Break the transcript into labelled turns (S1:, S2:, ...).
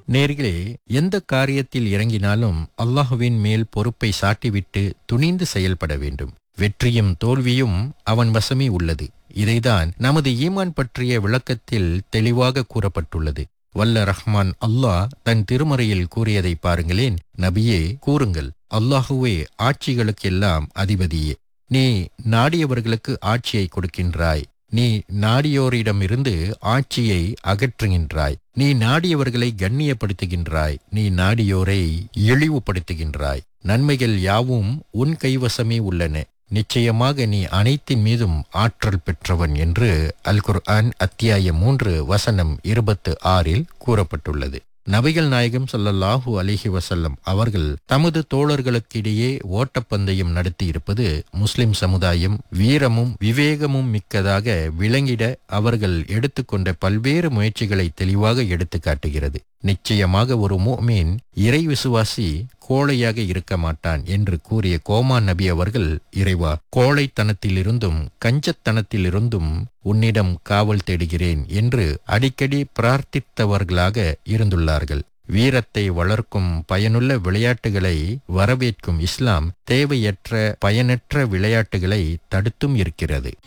S1: நேர்களே எந்த காரியத்தில் இறங்கினாலும் அல்லாஹுவின் மேல் பொறுப்பை சாட்டிவிட்டு துணிந்து செயல்பட வேண்டும் வெற்றியும் தோல்வியும் அவன் வசமே உள்ளது இதைதான் நமது ஈமான் பற்றிய விளக்கத்தில் தெளிவாக கூறப்பட்டுள்ளது வல்ல ரஹ்மான் அல்லாஹ் தன் திருமறையில் கூறியதை பாருங்களேன் நபியே கூறுங்கள் அல்லாஹுவே ஆட்சிகளுக்கெல்லாம் அதிபதியே நீ நாடியவர்களுக்கு ஆட்சியை கொடுக்கின்றாய் நீ நாடியோரிடமிருந்து ஆட்சியை அகற்றுகின்றாய் நீ நாடியவர்களை கண்ணியப்படுத்துகின்றாய் நீ நாடியோரை இழிவுபடுத்துகின்றாய் நன்மைகள் யாவும் உன் கைவசமே உள்ளன நிச்சயமாக நீ அனைத்தின் மீதும் ஆற்றல் பெற்றவன் என்று அல் குர்ஆன் அத்தியாயம் மூன்று வசனம் இருபத்து ஆறில் கூறப்பட்டுள்ளது நபிகள் நாயகம் ஸல்லல்லாஹு அலைஹி வஸல்லம் அவர்கள் தமது தோழர்களுக்கிடையே ஓட்டப்பந்தயம் நடத்தியிருப்பது முஸ்லிம் சமுதாயம் வீரமும் விவேகமும் மிக்கதாக விளங்கிட அவர்கள் எடுத்துக்கொண்ட பல்வேறு முயற்சிகளை தெளிவாக எடுத்து காட்டுகிறது நிச்சயமாக ஒரு மோமீன் இறை விசுவாசி கோழையாக இருக்க மாட்டான் என்று கூறிய கோமா நபி அவர்கள் இறைவா கோழைத்தனத்திலிருந்தும் கஞ்சத்தனத்திலிருந்தும் உன்னிடம் காவல் தேடுகிறேன் என்று அடிக்கடி பிரார்த்தித்தவர்களாக இருந்துள்ளார்கள் வீரத்தை வளர்க்கும் பயனுள்ள விளையாட்டுகளை வரவேற்கும் இஸ்லாம் தேவையற்ற பயனற்ற விளையாட்டுகளை தடுத்தும் இருக்கிறது